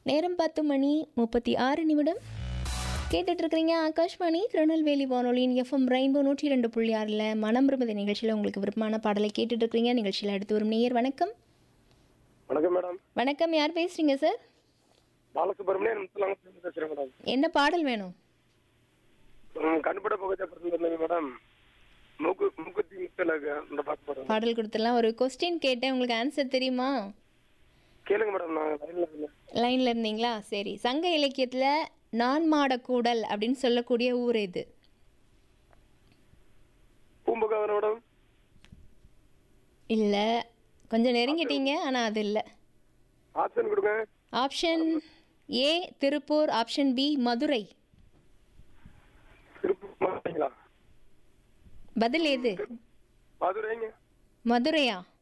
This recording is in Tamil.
நேரம் பத்து மணி முப்பத்தி ஆறு நிமிடம் கேட்டுட்டு இருக்கிறீங்க ஆகாஷ்வாணி திருநெல்வேலி வானொலியின் எஃப்எம் ரெயின்போ நூற்றி ரெண்டு புள்ளி ஆறில் மனம் விரும்புத நிகழ்ச்சியில் உங்களுக்கு விருப்பமான பாடலை கேட்டுட்டு இருக்கிறீங்க நிகழ்ச்சியில் அடுத்து வரும் நேயர் வணக்கம் வணக்கம் மேடம் வணக்கம் யார் பேசுறீங்க சார் பாலசுப்ரமணியன் முத்துலாங்க பேசுறேன் மேடம் என்ன பாடல் வேணும் ம், கண்பட பகுதியை பிறந்திருந்தீங்க மேடம் மூக்கு மூக்குத்தி முத்தல இந்த பாட்டு போடுறேன் பாடல் கொடுத்துடலாம் ஒரு கொஸ்டின் கேட்டேன் உங்களுக்கு ஆன்சர் தெரியுமா கேளுங்க மேடம் நான் லைன்ல இருக்கேன் லைனில் இருந்தீங்களா சரி சங்க இலக்கியத்தில் நான் மாடக்கூடல் அப்படின்னு சொல்லக்கூடிய ஊர் எது பூம்புகார் மேடம் இல்லை கொஞ்சம் நெருங்கிட்டீங்க ஆனால் அது இல்லை ஆப்ஷன் கொடுங்க option A Tiruppur option B Madurai Tiruppur மாவட்டங்களா பதில் எது மதுரைங்க மதுரையா